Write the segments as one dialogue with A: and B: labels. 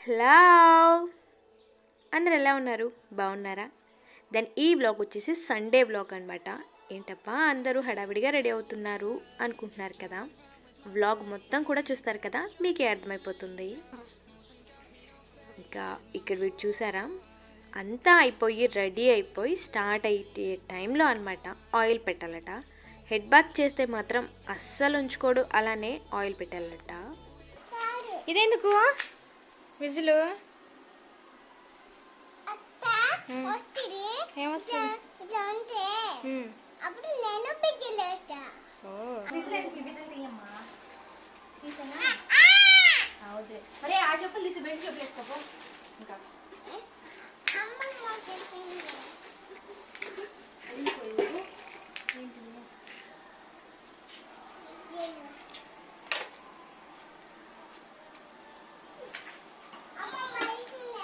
A: Hello అందరు ఎలా ఉన్నారు బాగున్నారా దెన్ ఈ బ్లాగ్ వచ్చేసి సండే బ్లాగ్ అనమాట ఏంటప్పా అందరూ హడావిడిగా రెడీ అవుతున్నారు అనుకుంటున్నారు కదా వ్లాగ్ మొత్తం కూడా చూస్తారు కదా మీకే అర్థమైపోతుంది ఇంకా ఇక్కడ వీడు చూసారా అంతా అయిపోయి రెడీ అయిపోయి స్టార్ట్ అయ్యే టైంలో అనమాట ఆయిల్ పెట్టాలట హెడ్ బాత్ చేస్తే మాత్రం అస్సలు ఉంచుకోడు అలానే ఆయిల్ పెట్టాలట ఇదెందుకు విజులు
B: అత్త వస్తుంది
A: ఏమొస్తుంది
B: ఇదంతే
A: ఉమ్.
B: అప్పుడు నేను పిచ్చిలేస్తా
A: ఓ.
C: మరి ఆ చెప్పులు తీసి బెల్ట్ చెప్పులు వేసుకోపో ఇంకా
B: అమ్మమ్మ చెప్పింది లేదు. అమ్మమ్మ అయిపోయిందా?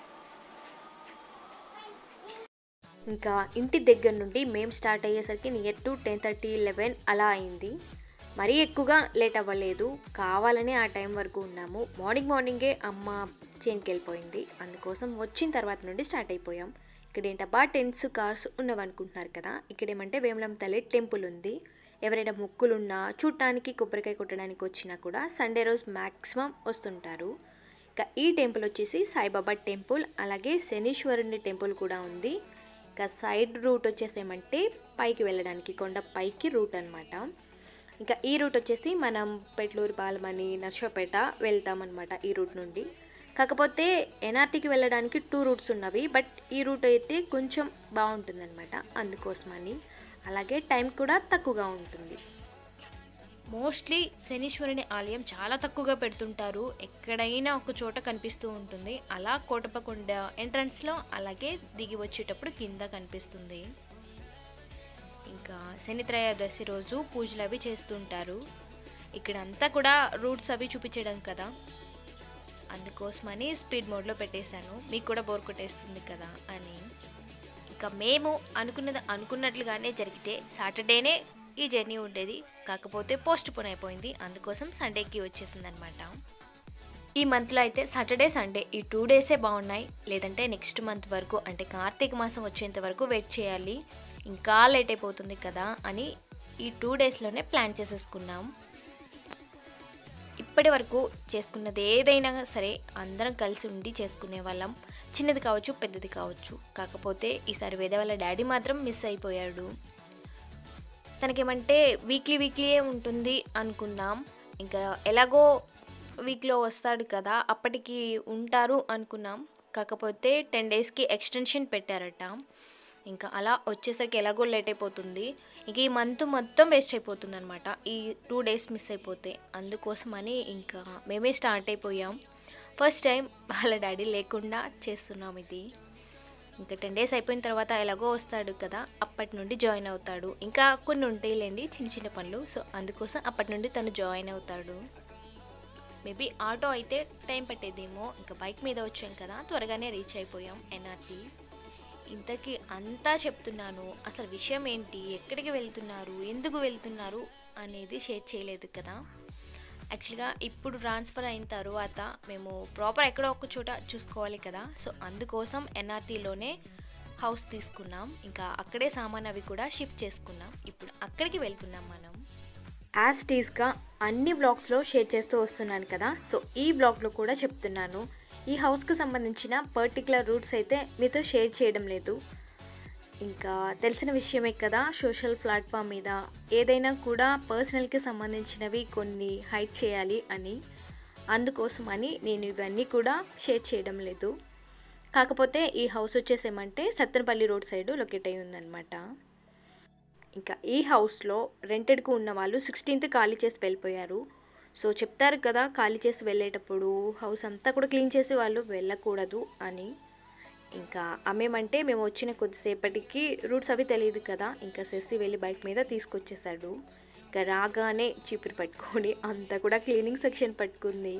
A: ఇంకా ఇంటి దగ్గర నుండి మేము స్టార్ట్ అయ్యేసరికి near to ten thirty eleven అలా అయింది మరీ ఎక్కువగా లేట్ అవ్వలేదు కావాలని ఆ టైం వరకు ఉన్నాము మార్నింగ్ మార్నింగే అమ్మ చేనుకి వెళ్ళిపోయింది అందుకోసం వచ్చిన తర్వాత నుండి స్టార్ట్ అయిపోయాం ఇక్కడ ఏంటబ్బా టెన్స్ కార్స్ ఉన్నవనుకుంటున్నారు కదా ఇక్కడ ఏమంటే వేములం తల్లి టెంపుల్ ఉంది ఎవరైనా మొక్కులున్నా చూడటానికి కొబ్బరికాయ కొట్టడానికి వచ్చినా కూడా సండే రోజు మ్యాక్సిమం వస్తుంటారు ఇంకా ఈ టెంపుల్ వచ్చేసి సాయిబాబా టెంపుల్ అలాగే శనీశ్వరుని టెంపుల్ కూడా ఉంది ఇంకా సైడ్ రూట్ వచ్చేసేమంటే పైకి వెళ్ళడానికి కొండ పైకి రూట్ అనమాట ఇంకా ఈ రూట్ వచ్చేసి మనం పెట్లూరు పాలమని నర్సపేట వెళ్తామన్నమాట ఈ రూట్ నుండి కాకపోతే ఎన్ఆర్టీకి వెళ్ళడానికి టూ రూట్స్ ఉన్నవి బట్ ఈ రూట్ అయితే కొంచెం బాగుంటుందన్నమాట అందుకోసమని అలాగే టైం కూడా తక్కువగా ఉంటుంది
C: మోస్ట్లీ శనీశ్వరుని ఆలయం చాలా తక్కువగా పెడుతుంటారు ఎక్కడైనా ఒక చోట కనిపిస్తూ ఉంటుంది అలా కోటపకొండ ఎంట్రన్స్లో అలాగే దిగి వచ్చేటప్పుడు కింద కనిపిస్తుంది ఇంకా శని త్రయోదశి రోజు పూజలు అవి చేస్తుంటారు ఇక్కడంతా కూడా రూట్స్ అవి చూపించడం కదా అందుకోసమని స్పీడ్ మోడ్లో పెట్టేశాను మీకు కూడా బోర్ కొట్టేస్తుంది కదా అని ఇక మేము అనుకున్నది అనుకున్నట్లుగానే జరిగితే సాటర్డేనే ఈ జర్నీ ఉండేది కాకపోతే పోస్ట్ పోన్ అయిపోయింది అందుకోసం సండేకి వచ్చేసింది అనమాట ఈ మంత్లో అయితే సాటర్డే సండే ఈ టూ డేసే బాగున్నాయి లేదంటే నెక్స్ట్ మంత్ వరకు అంటే కార్తీక మాసం వచ్చేంత వరకు వెయిట్ చేయాలి ఇంకా లేట్ అయిపోతుంది కదా అని ఈ టూ డేస్లోనే ప్లాన్ చేసేసుకున్నాం ఇప్పటి వరకు చేసుకున్నది ఏదైనా సరే అందరం కలిసి ఉండి చేసుకునే వాళ్ళం చిన్నది కావచ్చు పెద్దది కావచ్చు కాకపోతే ఈసారి వేద వాళ్ళ డాడీ మాత్రం మిస్ అయిపోయాడు తనకేమంటే వీక్లీ వీక్లీయే ఉంటుంది అనుకున్నాం ఇంకా ఎలాగో వీక్లో వస్తాడు కదా అప్పటికి ఉంటారు అనుకున్నాం కాకపోతే టెన్ డేస్కి ఎక్స్టెన్షన్ పెట్టారట ఇంకా అలా వచ్చేసరికి ఎలాగో లేట్ అయిపోతుంది ఇంక ఈ మంత్ మొత్తం వేస్ట్ అయిపోతుంది అనమాట ఈ టూ డేస్ మిస్ అయిపోతే అందుకోసమని ఇంకా మేమే స్టార్ట్ అయిపోయాం ఫస్ట్ టైం వాళ్ళ డాడీ లేకుండా చేస్తున్నాం ఇది ఇంకా టెన్ డేస్ అయిపోయిన తర్వాత ఎలాగో వస్తాడు కదా అప్పటి నుండి జాయిన్ అవుతాడు ఇంకా కొన్ని ఉంటాయిలేండి చిన్న చిన్న పనులు సో అందుకోసం అప్పటి నుండి తను జాయిన్ అవుతాడు మేబీ ఆటో అయితే టైం పట్టేదేమో ఇంకా బైక్ మీద వచ్చాం కదా త్వరగానే రీచ్ అయిపోయాం ఎన్ఆర్టీ ఇంతకీ అంతా చెప్తున్నాను అసలు విషయం ఏంటి ఎక్కడికి వెళ్తున్నారు ఎందుకు వెళ్తున్నారు అనేది షేర్ చేయలేదు కదా యాక్చువల్గా ఇప్పుడు ట్రాన్స్ఫర్ అయిన తర్వాత మేము ప్రాపర్ ఎక్కడో ఒక చోట చూసుకోవాలి కదా సో అందుకోసం ఎన్ఆర్టీలోనే హౌస్ తీసుకున్నాం ఇంకా అక్కడే సామాన్ అవి కూడా షిఫ్ట్ చేసుకున్నాం ఇప్పుడు అక్కడికి వెళ్తున్నాం మనం
A: యాజ్ టీస్గా అన్ని బ్లాగ్స్లో షేర్ చేస్తూ వస్తున్నాను కదా సో ఈ బ్లాగ్లో కూడా చెప్తున్నాను ఈ హౌస్కి సంబంధించిన పర్టికులర్ రూట్స్ అయితే మీతో షేర్ చేయడం లేదు ఇంకా తెలిసిన విషయమే కదా సోషల్ ప్లాట్ఫామ్ మీద ఏదైనా కూడా పర్సనల్కి సంబంధించినవి కొన్ని హైడ్ చేయాలి అని అందుకోసమని నేను ఇవన్నీ కూడా షేర్ చేయడం లేదు కాకపోతే ఈ హౌస్ వచ్చేసేమంటే సత్తెనపల్లి రోడ్ సైడ్ లొకేట్ అయి ఉందన్నమాట ఇంకా ఈ హౌస్లో రెంటెడ్కు ఉన్న వాళ్ళు సిక్స్టీన్త్ ఖాళీ చేసి వెళ్ళిపోయారు సో చెప్తారు కదా ఖాళీ చేసి వెళ్ళేటప్పుడు హౌస్ అంతా కూడా క్లీన్ చేసి వాళ్ళు వెళ్ళకూడదు అని ఇంకా అమ్మేమంటే మేము వచ్చిన కొద్దిసేపటికి రూట్స్ అవి తెలియదు కదా ఇంకా సెస్సి వెళ్ళి బైక్ మీద తీసుకొచ్చేసాడు ఇంకా రాగానే చీపురు పట్టుకొని అంతా కూడా క్లీనింగ్ సెక్షన్ పట్టుకుంది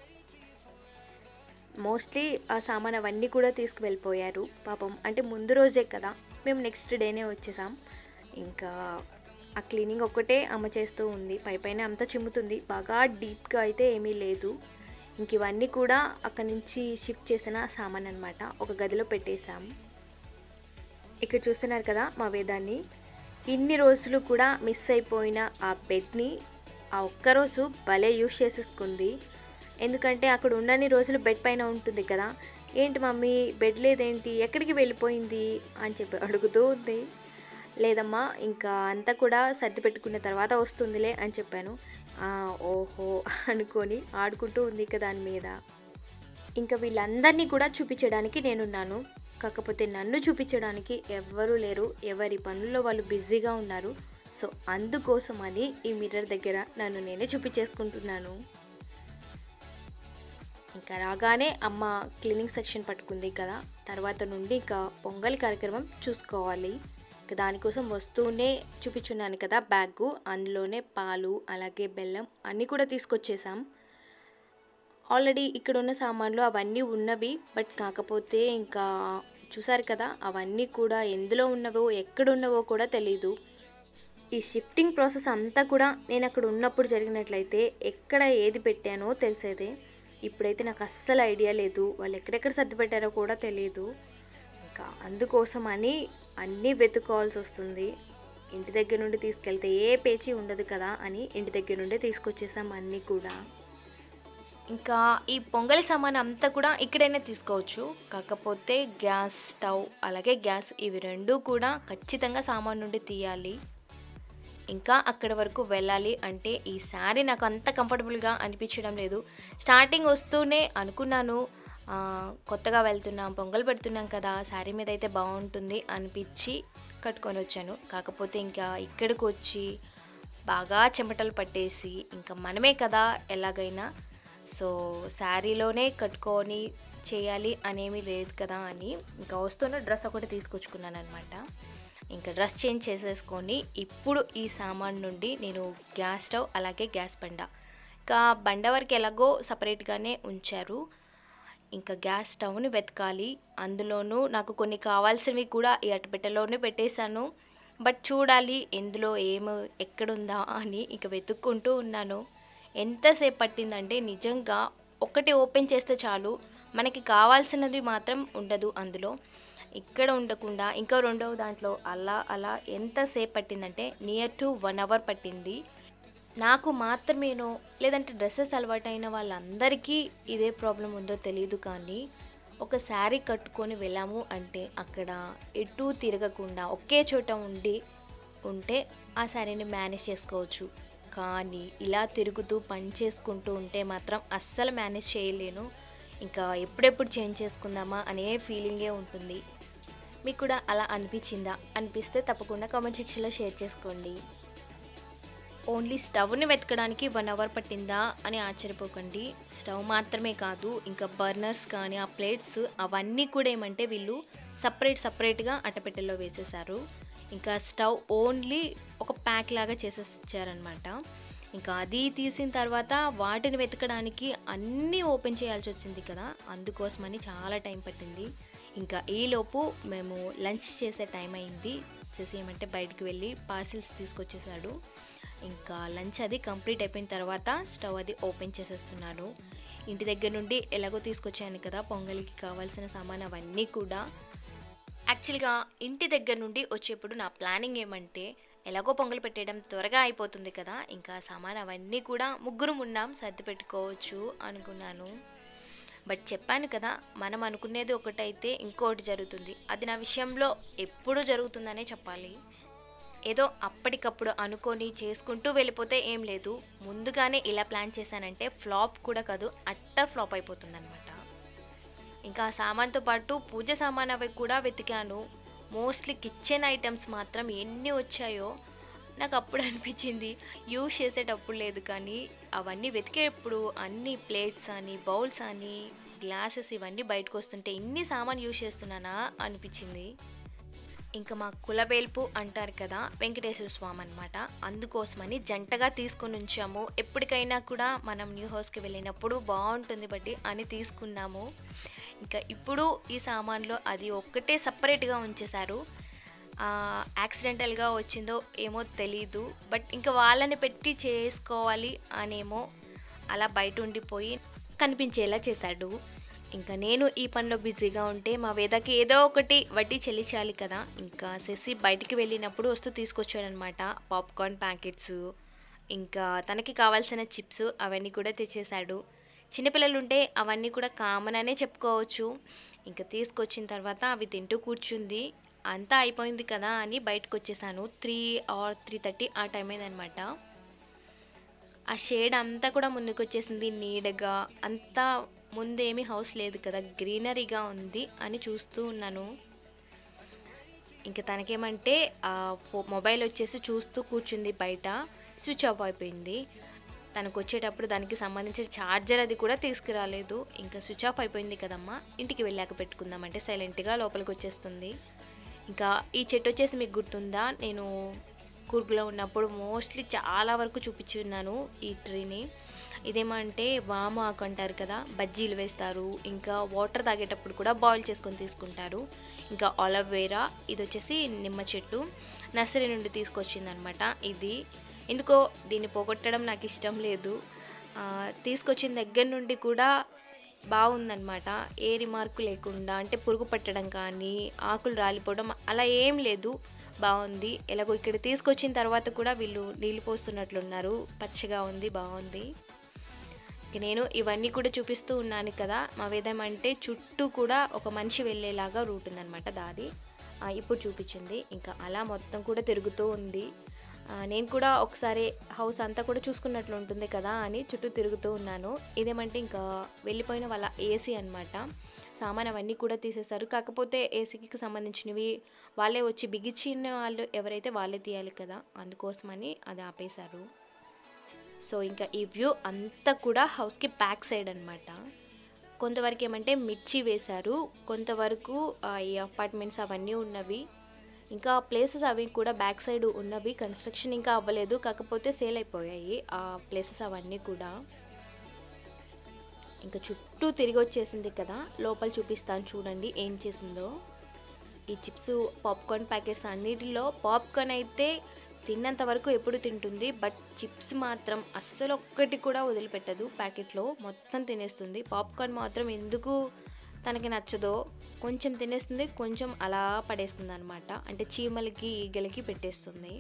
A: మోస్ట్లీ ఆ సామాన్ అవన్నీ కూడా తీసుకువెళ్ళిపోయారు పాపం అంటే ముందు రోజే కదా మేము నెక్స్ట్ డేనే వచ్చేసాం ఇంకా ఆ క్లీనింగ్ ఒక్కటే అమ్మ చేస్తూ ఉంది పై పైన అంతా చిమ్ముతుంది బాగా డీప్గా అయితే ఏమీ లేదు ఇంక ఇవన్నీ కూడా అక్కడి నుంచి షిఫ్ట్ చేసిన సామాన్ అనమాట ఒక గదిలో పెట్టేశాం ఇక్కడ చూస్తున్నారు కదా మా వేదాన్ని ఇన్ని రోజులు కూడా మిస్ అయిపోయిన ఆ బెడ్ని ఆ ఒక్కరోజు భలే యూస్ చేసేసుకుంది ఎందుకంటే అక్కడ ఉన్నన్ని రోజులు బెడ్ పైన ఉంటుంది కదా ఏంటి మమ్మీ బెడ్ లేదేంటి ఎక్కడికి వెళ్ళిపోయింది అని చెప్పి అడుగుతూ ఉంది లేదమ్మా ఇంకా అంతా కూడా సర్ది పెట్టుకున్న తర్వాత వస్తుందిలే అని చెప్పాను "ఆ, ఓహో అనుకొని ఆడుకుంటూ ఉంది ఇక దాని మీద ఇంకా వీళ్ళందరినీ కూడా చూపించడానికి నేనున్నాను కాకపోతే నన్ను చూపించడానికి ఎవ్వరూ లేరు ఎవరి పనుల్లో వాళ్ళు బిజీగా ఉన్నారు సో అందుకోసమని ఈ మిర్రర్ దగ్గర నన్ను నేనే చూపించేసుకుంటున్నాను ఇంకా రాగానే అమ్మ క్లీనింగ్ సెక్షన్ పట్టుకుంది కదా తర్వాత నుండి ఇంకా పొంగల్ కార్యక్రమం చూసుకోవాలి ఇంకా దానికోసం వస్తూనే చూపించున్నాను కదా బ్యాగ్ అందులోనే పాలు అలాగే బెల్లం అన్నీ కూడా తీసుకొచ్చేసాం ఆల్రెడీ ఇక్కడ ఉన్న సామాన్లు అవన్నీ ఉన్నవి బట్ కాకపోతే ఇంకా చూసారు కదా అవన్నీ కూడా ఎందులో ఉన్నవో ఎక్కడ ఉన్నవో కూడా తెలీదు ఈ షిఫ్టింగ్ ప్రాసెస్ అంతా కూడా నేను అక్కడ ఉన్నప్పుడు జరిగినట్లయితే ఎక్కడ ఏది పెట్టానో తెలిసేదే ఇప్పుడైతే నాకు అస్సలు ఐడియా లేదు వాళ్ళు ఎక్కడెక్కడ సర్ది పెట్టారో కూడా తెలియదు ఇంకా అందుకోసం అని అన్నీ వెతుక్కోవాల్సి వస్తుంది ఇంటి దగ్గర నుండి తీసుకెళ్తే ఏ పేచీ ఉండదు కదా అని ఇంటి దగ్గర నుండి తీసుకొచ్చేసాం అన్నీ కూడా
C: ఇంకా ఈ పొంగలి సామాన్ అంతా కూడా ఇక్కడైనా తీసుకోవచ్చు కాకపోతే గ్యాస్ స్టవ్ అలాగే గ్యాస్ ఇవి రెండు కూడా ఖచ్చితంగా సామాన్ నుండి తీయాలి ఇంకా అక్కడ వరకు వెళ్ళాలి అంటే ఈ శారీ నాకు అంత కంఫర్టబుల్గా అనిపించడం లేదు స్టార్టింగ్ వస్తూనే అనుకున్నాను ఆ, కొత్తగా వెళ్తున్నాం పొంగల్ పెడుతున్నాం కదా శారీ మీద అయితే బాగుంటుంది అనిపించి కట్టుకొని వచ్చాను కాకపోతే ఇంకా ఇక్కడికి వచ్చి బాగా చెమటలు పట్టేసి ఇంకా మనమే కదా ఎలాగైనా సో శారీలోనే కట్టుకొని చేయాలి అనేమి లేదు కదా అని ఇంకా వస్తున్న డ్రెస్ ఒకటి తీసుకొచ్చుకున్నాను అనమాట ఇంకా డ్రెస్ చేంజ్ చేసేసుకొని ఇప్పుడు ఈ సామాన్ నుండి నేను గ్యాస్ స్టవ్ అలాగే గ్యాస్ బండ ఇంకా బండ వరకు ఎలాగో సపరేట్గానే ఉంచారు ఇంకా గ్యాస్ స్టవ్ని వెతకాలి అందులోనూ నాకు కొన్ని కావాల్సినవి కూడా ఈ అట్టపెట్టెలోనే పెట్టేశాను బట్ చూడాలి ఎందులో ఏమి ఎక్కడుందా అని ఇక వెతుక్కుంటూ ఉన్నాను ఎంతసేపు పట్టిందంటే నిజంగా ఒకటి ఓపెన్ చేస్తే చాలు మనకి కావాల్సినది మాత్రం ఉండదు అందులో ఇక్కడ ఉండకుండా ఇంకా రెండవ దాంట్లో అలా అలా ఎంతసేపు పట్టిందంటే నియర్ టు వన్ అవర్ పట్టింది నాకు మాత్రమేనో లేదంటే డ్రెస్సెస్ అలవాటైన వాళ్ళందరికీ ఇదే ప్రాబ్లం ఉందో తెలియదు కానీ ఒక శారీ కట్టుకొని వెళ్ళాము అంటే అక్కడ ఎటు తిరగకుండా ఒకే చోట ఉండి ఉంటే ఆ శారీని మేనేజ్ చేసుకోవచ్చు కానీ ఇలా తిరుగుతూ పని చేసుకుంటూ ఉంటే మాత్రం అస్సలు మేనేజ్ చేయలేను ఇంకా ఎప్పుడెప్పుడు చేంజ్ చేసుకుందామా అనే ఫీలింగే ఉంటుంది మీకు కూడా అలా అనిపించిందా అనిపిస్తే తప్పకుండా కామెంట్ సెక్షన్లో షేర్ చేసుకోండి ఓన్లీ స్టవ్ని వెతకడానికి వన్ అవర్ పట్టిందా అని ఆశ్చర్యపోకండి స్టవ్ మాత్రమే కాదు ఇంకా బర్నర్స్ కానీ ఆ ప్లేట్స్ అవన్నీ కూడా ఏమంటే వీళ్ళు సపరేట్ సపరేట్గా అట్టపెట్టెలో వేసేసారు ఇంకా స్టవ్ ఓన్లీ ఒక ప్యాక్ లాగా చేసేసారనమాట ఇంకా అది తీసిన తర్వాత వాటిని వెతకడానికి అన్నీ ఓపెన్ చేయాల్సి వచ్చింది కదా అందుకోసమని చాలా టైం పట్టింది ఇంకా ఈలోపు మేము లంచ్ చేసే టైం అయింది చేసి ఏమంటే బయటికి వెళ్ళి పార్సిల్స్ తీసుకొచ్చేసాడు ఇంకా లంచ్ అది కంప్లీట్ అయిపోయిన తర్వాత స్టవ్ అది ఓపెన్ చేసేస్తున్నాను ఇంటి దగ్గర నుండి ఎలాగో తీసుకొచ్చాను కదా పొంగల్కి కావాల్సిన సామాన్ అవన్నీ కూడా యాక్చువల్గా ఇంటి దగ్గర నుండి వచ్చేప్పుడు నా ప్లానింగ్ ఏమంటే ఎలాగో పొంగల్ పెట్టేయడం త్వరగా అయిపోతుంది కదా ఇంకా సామాన్ అవన్నీ కూడా ముగ్గురు ఉన్నాం సర్ది పెట్టుకోవచ్చు అనుకున్నాను బట్ చెప్పాను కదా మనం అనుకునేది ఒకటైతే ఇంకోటి జరుగుతుంది అది నా విషయంలో ఎప్పుడు జరుగుతుందనే చెప్పాలి ఏదో అప్పటికప్పుడు అనుకొని చేసుకుంటూ వెళ్ళిపోతే ఏం లేదు ముందుగానే ఇలా ప్లాన్ చేశానంటే ఫ్లాప్ కూడా కాదు అట్టర్ ఫ్లాప్ అయిపోతుంది ఇంకా ఆ సామాన్తో పాటు పూజ సామాన్ అవి కూడా వెతికాను మోస్ట్లీ కిచెన్ ఐటమ్స్ మాత్రం ఎన్ని వచ్చాయో నాకు అప్పుడు అనిపించింది యూజ్ చేసేటప్పుడు లేదు కానీ అవన్నీ వెతికేటప్పుడు అన్ని ప్లేట్స్ అని బౌల్స్ అని గ్లాసెస్ ఇవన్నీ బయటకు వస్తుంటే ఇన్ని సామాన్ యూజ్ చేస్తున్నానా అనిపించింది ఇంకా మా కులవేల్పు అంటారు కదా వెంకటేశ్వర స్వామి అనమాట అందుకోసమని జంటగా తీసుకుని ఉంచాము ఎప్పటికైనా కూడా మనం న్యూ హౌస్కి వెళ్ళినప్పుడు బాగుంటుంది బట్టి అని తీసుకున్నాము ఇంకా ఇప్పుడు ఈ సామాన్లో అది ఒక్కటే సపరేట్గా ఉంచేశారు యాక్సిడెంటల్గా వచ్చిందో ఏమో తెలీదు బట్ ఇంకా వాళ్ళని పెట్టి చేసుకోవాలి అనేమో అలా బయట ఉండిపోయి కనిపించేలా చేశాడు ఇంకా నేను ఈ పనిలో బిజీగా ఉంటే మా వేదకి ఏదో ఒకటి వడ్డీ చెల్లించాలి కదా ఇంకా శశి బయటికి వెళ్ళినప్పుడు వస్తూ తీసుకొచ్చాడనమాట పాప్కార్న్ ప్యాకెట్స్ ఇంకా తనకి కావాల్సిన చిప్స్ అవన్నీ కూడా తెచ్చేశాడు చిన్నపిల్లలు ఉంటే అవన్నీ కూడా కామన్ అనే చెప్పుకోవచ్చు ఇంకా తీసుకొచ్చిన తర్వాత అవి తింటూ కూర్చుంది అంతా అయిపోయింది కదా అని బయటకు వచ్చేసాను త్రీ ఆర్ త్రీ థర్టీ ఆ టైం అయిందనమాట ఆ షేడ్ అంతా కూడా ముందుకు వచ్చేసింది నీడగా అంతా ముందేమీ హౌస్ లేదు కదా గ్రీనరీగా ఉంది అని చూస్తూ ఉన్నాను ఇంకా తనకేమంటే ఆ ఫో- మొబైల్ వచ్చేసి చూస్తూ కూర్చుంది బయట స్విచ్ ఆఫ్ అయిపోయింది తనకు వచ్చేటప్పుడు దానికి సంబంధించిన ఛార్జర్ అది కూడా తీసుకురాలేదు ఇంకా స్విచ్ ఆఫ్ అయిపోయింది కదమ్మా ఇంటికి వెళ్ళాక పెట్టుకుందామంటే సైలెంట్గా లోపలికి వచ్చేస్తుంది ఇంకా ఈ చెట్టు వచ్చేసి మీకు గుర్తుందా నేను కూర్గులో ఉన్నప్పుడు మోస్ట్లీ చాలా వరకు చూపించున్నాను ఈ ట్రీని ఇదేమంటే వామ ఆకు అంటారు కదా బజ్జీలు వేస్తారు ఇంకా వాటర్ తాగేటప్పుడు కూడా బాయిల్ చేసుకొని తీసుకుంటారు ఇంకా ఆలవేరా ఇది వచ్చేసి నిమ్మ చెట్టు నర్సరీ నుండి తీసుకొచ్చిందనమాట ఇది ఎందుకో దీన్ని పోగొట్టడం నాకు ఇష్టం లేదు ఆ, తీసుకొచ్చిన దగ్గర నుండి కూడా బాగుందన్నమాట ఏ రిమార్కు లేకుండా అంటే పురుగు పట్టడం కానీ ఆకులు రాలిపోవడం అలా ఏం లేదు బాగుంది ఎలాగో ఇక్కడ తీసుకొచ్చిన తర్వాత కూడా వీళ్ళు నీళ్ళు పోస్తున్నట్లున్నారు పచ్చగా ఉంది బాగుంది ఇక నేను ఇవన్నీ కూడా చూపిస్తూ ఉన్నాను కదా మా వేదం అంటే చుట్టూ కూడా ఒక మనిషి వెళ్ళేలాగా రూట్ ఉందన్నమాట దారి ఆ, ఇప్పుడు చూపించింది ఇంకా అలా మొత్తం కూడా తిరుగుతూ ఉంది ఆ, నేను కూడా ఒకసారి హౌస్ అంతా కూడా చూసుకున్నట్లు ఉంటుంది కదా అని చుట్టూ తిరుగుతూ ఉన్నాను ఇదేమంటే ఇంకా వెళ్ళిపోయిన వాళ్ళ ఏసీ అన్నమాట సామాన్ అవన్నీ కూడా తీసేశారు కాకపోతే ఏసీకి సంబంధించినవి వాళ్ళే వచ్చి బిగించిన వాళ్ళు ఎవరైతే వాళ్ళే తీయాలి కదా అందుకోసమని అది ఆపేశారు సో ఇంకా ఈ వ్యూ అంతా కూడా హౌస్కి బ్యాక్ సైడ్ అనమాట కొంతవరకు ఏమంటే మిర్చి వేశారు కొంతవరకు ఆ, ఈ అపార్ట్మెంట్స్ అవన్నీ ఉన్నవి ఇంకా ప్లేసెస్ అవి కూడా బ్యాక్ సైడ్ ఉన్నవి కన్స్ట్రక్షన్ ఇంకా అవ్వలేదు కాకపోతే సేల్ అయిపోయాయి ఆ ప్లేసెస్ అవన్నీ కూడా ఇంకా చుట్టూ తిరిగి వచ్చేసింది కదా లోపల చూపిస్తాను చూడండి ఏం చేసిందో ఈ చిప్స్ పాప్కార్న్ ప్యాకెట్స్ అన్నిటిలో పాప్కార్న్ అయితే తిన్నంత వరకు ఎప్పుడు తింటుంది బట్ చిప్స్ మాత్రం అస్సలు ఒక్కటి కూడా వదిలిపెట్టదు ప్యాకెట్లో మొత్తం తినేస్తుంది పాప్కార్న్ మాత్రం ఎందుకు తనకి నచ్చదో కొంచెం తినేస్తుంది కొంచెం అలా పడేస్తుంది అనమాట అంటే చీమలకి ఈగలకి పెట్టేస్తుంది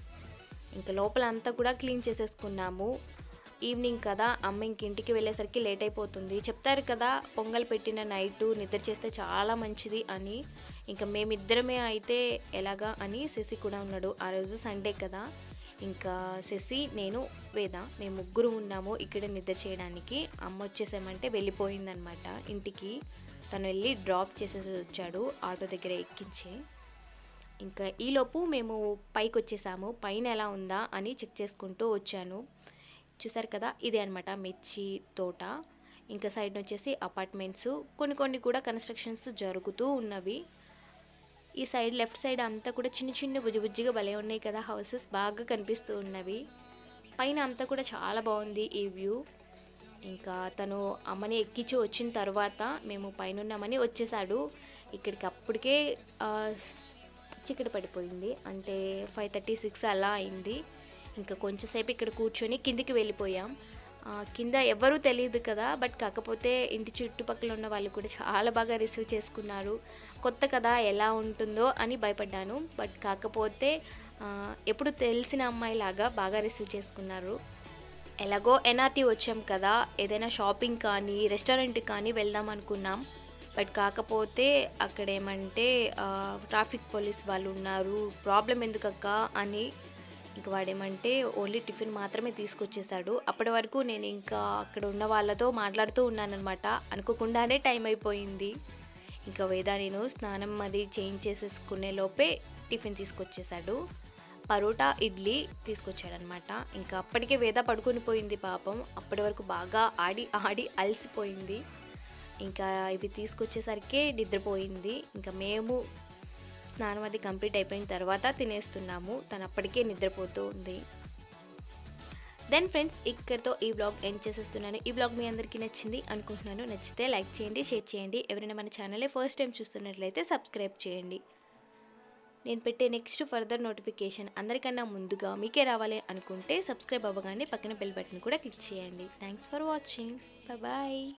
C: ఇంకా లోపల అంతా కూడా క్లీన్ చేసేసుకున్నాము ఈవినింగ్ కదా అమ్మ ఇంక ఇంటికి వెళ్ళేసరికి లేట్ అయిపోతుంది చెప్తారు కదా పొంగల్ పెట్టిన నైటు నిద్ర చేస్తే చాలా మంచిది అని ఇంకా మేమిద్దరమే అయితే ఎలాగా అని శశి కూడా ఉన్నాడు ఆ రోజు సండే కదా ఇంకా శశి నేను వేద మేము ముగ్గురు ఉన్నాము ఇక్కడ నిద్ర చేయడానికి అమ్మ వచ్చేసామంటే వెళ్ళిపోయిందనమాట ఇంటికి తను వెళ్ళి డ్రాప్ చేసేసి వచ్చాడు ఆటో దగ్గర ఎక్కించి ఇంకా ఈలోపు మేము పైకి వచ్చేసాము పైన ఎలా ఉందా అని చెక్ చేసుకుంటూ వచ్చాను చూసారు కదా ఇదే అనమాట మిర్చి తోట ఇంకా సైడ్ వచ్చేసి అపార్ట్మెంట్స్ కొన్ని కొన్ని కూడా కన్స్ట్రక్షన్స్ జరుగుతూ ఉన్నవి ఈ సైడ్ లెఫ్ట్ సైడ్ అంతా కూడా చిన్న చిన్న బుజ్జి బుజ్జిగా భలే ఉన్నాయి కదా హౌసెస్ బాగా కనిపిస్తూ ఉన్నవి పైన అంతా కూడా చాలా బాగుంది ఈ వ్యూ ఇంకా తను అమ్మని ఎక్కించి వచ్చిన తర్వాత మేము పైన ఉన్నామని వచ్చేసాడు ఇక్కడికి అప్పటికే ఆ, చీకటి పడిపోయింది అంటే ఫైవ్ థర్టీ సిక్స్ అలా అయింది ఇంకా కొంచెంసేపు ఇక్కడ కూర్చొని కిందికి వెళ్ళిపోయాం ఆ, కింద ఎవరూ తెలియదు కదా బట్ కాకపోతే ఇంటి చుట్టుపక్కల ఉన్న వాళ్ళు కూడా చాలా బాగా రిసీవ్ చేసుకున్నారు కొత్త కదా ఎలా ఉంటుందో అని భయపడ్డాను బట్ కాకపోతే ఆ, ఎప్పుడు తెలిసిన అమ్మాయిలాగా బాగా రిసీవ్ చేసుకున్నారు ఎలాగో ఎన్ఆర్టీ వచ్చాం కదా ఏదైనా షాపింగ్ కానీ రెస్టారెంట్కి కానీ వెళ్దాం అనుకున్నాం బట్ కాకపోతే అక్కడ ఏమంటే ఆ, ట్రాఫిక్ పోలీస్ వాళ్ళు ఉన్నారు ప్రాబ్లం ఎందుకక్క అని ఇంక వాడేమంటే ఓన్లీ టిఫిన్ మాత్రమే తీసుకొచ్చేసాడు అప్పటి వరకు నేను ఇంకా అక్కడ ఉన్న వాళ్ళతో మాట్లాడుతూ ఉన్నానన్నమాట అనుకోకుండానే టైం అయిపోయింది ఇంకా వేద నేను స్నానం అది చేంజ్ చేసేసుకునే లోపే టిఫిన్ తీసుకొచ్చేసాడు పరోటా ఇడ్లీ తీసుకొచ్చాడనమాట ఇంకా అప్పటికే వేద పడుకొని పోయింది పాపం అప్పటి వరకు బాగా ఆడి ఆడి అలసిపోయింది ఇంకా ఇవి తీసుకొచ్చేసరికి నిద్రపోయింది ఇంకా మేము స్నానం అది కంప్లీట్ అయిపోయిన తర్వాత తినేస్తున్నాము తను అప్పటికే నిద్రపోతూ ఉంది దెన్ ఫ్రెండ్స్ ఇక్కడితో ఈ బ్లాగ్ ఎండ్ చేసేస్తున్నాను ఈ బ్లాగ్ మీ అందరికీ నచ్చింది అనుకుంటున్నాను నచ్చితే లైక్ చేయండి షేర్ చేయండి ఎవరైనా మన ఛానల్ని ఫస్ట్ టైం చూస్తున్నట్లయితే సబ్స్క్రైబ్ చేయండి నేను పెట్టే నెక్స్ట్ ఫర్దర్ నోటిఫికేషన్ అందరికన్నా ముందుగా మీకే రావాలి అనుకుంటే సబ్స్క్రైబ్ అవ్వగానే పక్కన బెల్ బటన్ కూడా క్లిక్ చేయండి థ్యాంక్స్ ఫర్ వాచింగ్ బాయ్